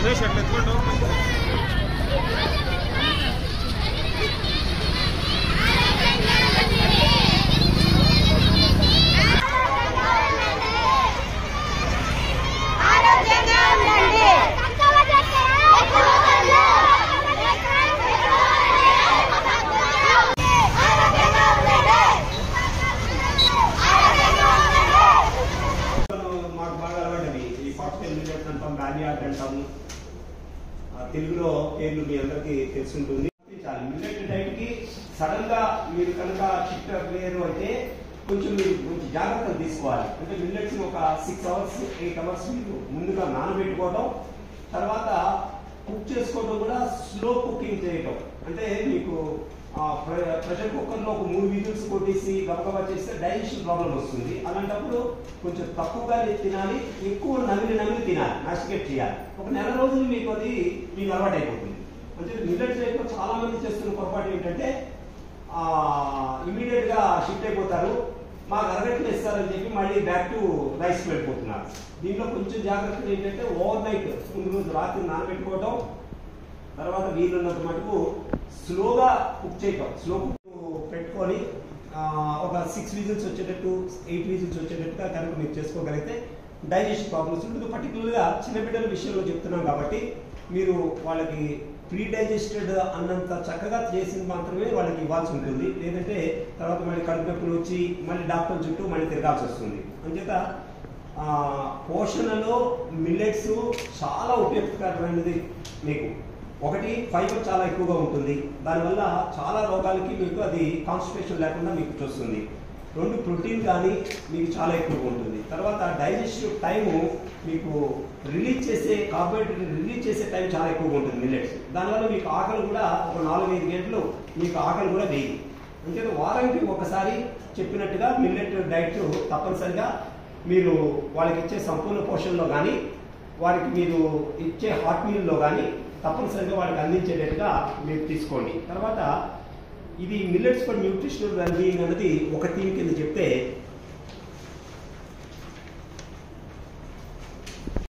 సురేష్ అట్లా ఎత్తుకోండి ఆరోగ్యంగా ఉండండి ఆరోగ్యంగా ఉండండి ఆరోగ్యంగా ఉండండి మాకు బాగా అలవాటవి ఈ కాక్టైల్ మిల్లెట్ అంటాం గాలియాట్ అంటాము ఆ తెలుగులో పేర్లు మీ అందరికీ తెలుసుంటుంది చాలు మిల్లెట్ డైట్ కి సడన్ గా మీరు కనుక షిఫ్ట్ అయ్యారు అయితే కొంచెం మీరు కొంచెం జాగ్రత్తలు తీసుకోవాలి అంటే మిల్లెట్స్ ఒక సిక్స్ అవర్స్ ఎయిట్ అవర్స్ మీరు ముందుగా నానబెట్టుకోవడం తర్వాత కుక్ చేసుకోవడం కూడా స్లో కుకింగ్ చేయటం అంటే మీకు ప్రెషర్ కుక్కర్లో ఒక మూడు విజిల్స్ కొట్టేసి గబగబా చేస్తే డైజెషన్ ప్రాబ్లం వస్తుంది అలాంటప్పుడు కొంచెం తక్కువగా తినాలి ఎక్కువ నమిలి నమిలి తినాలి మాస్టికేట్ చేయాలి ఒక నెల రోజులు మీకు అది మీకు అలవాటు అయిపోతుంది అంటే మిల్లెట్ డైట్లో చాలా మంది చేస్తున్న పొరపాటు ఏంటంటే ఇమీడియట్ గా షిఫ్ట్ అయిపోతారు మాకు అరగట్లు ఇస్తారని చెప్పి మళ్ళీ బ్యాక్ టు రైస్ వెళ్ళిపోతున్నారు దీంట్లో కొంచెం జాగ్రత్తలు ఏంటంటే ఓవర్ నైట్ ముందు రోజు రాత్రి నానబెట్టుకోవటం తర్వాత వీలున్నంత మటుకు స్లోగా కుక్ చేయటం స్లో కుక్ పెట్టుకొని ఆ, ఒక సిక్స్ విజిల్స్ వచ్చేటట్టు ఎయిట్ విజిల్స్ వచ్చేటట్టుగా కనుక మీరు చేసుకోగలిగితే డైజెషన్ ప్రాబ్లమ్స్ ఉంటుంది పర్టికులర్గా చిన్న బిడ్డల విషయంలో చెప్తున్నాం కాబట్టి మీరు వాళ్ళకి ప్రీ డైజెస్టెడ్ అన్నంత చక్కగా చేసింది మాత్రమే వాళ్ళకి ఇవ్వాల్సి ఉంటుంది లేదంటే తర్వాత మళ్ళీ కడుపు నొప్పులు వచ్చి మళ్ళీ డాక్టర్ చుట్టూ మళ్ళీ తిరగాల్సి వస్తుంది అంచేత ఆ, పోషణలో మిల్లెట్స్ చాలా ఉపయుక్తకరమైనది మీకు ఒకటి ఫైబర్ చాలా ఎక్కువగా ఉంటుంది దానివల్ల చాలా రోగాలకి మీకు అది కాన్స్టిపేషన్ లేకుండా మీకు చూస్తుంది రెండు ప్రోటీన్ కానీ మీకు చాలా ఎక్కువగా ఉంటుంది తర్వాత డైజెస్టివ్ టైము మీకు రిలీజ్ చేసే కార్బోహైడ్రేట్ రిలీజ్ చేసే టైం చాలా ఎక్కువగా ఉంటుంది మిల్లెట్స్ దానివల్ల మీకు ఆకలి కూడా ఒక నాలుగైదు గంటలు మీకు ఆకలి కూడా వేయదు అంటే వారానికి ఒకసారి చెప్పినట్టుగా మిల్లెట్ డైట్ తప్పనిసరిగా మీరు వాళ్ళకి ఇచ్చే సంపూర్ణ పోషణలో కానీ వారికి మీరు ఇచ్చే హాట్ మీల్లో కానీ తప్పనిసరిగా వాళ్ళకి అందించేటట్టుగా మీరు తీసుకోండి తర్వాత ఇది మిల్లెట్స్ ఫర్ న్యూట్రిషనల్ వెల్బీయింగ్ అనేది ఒక థీమ్ కింద చెప్తే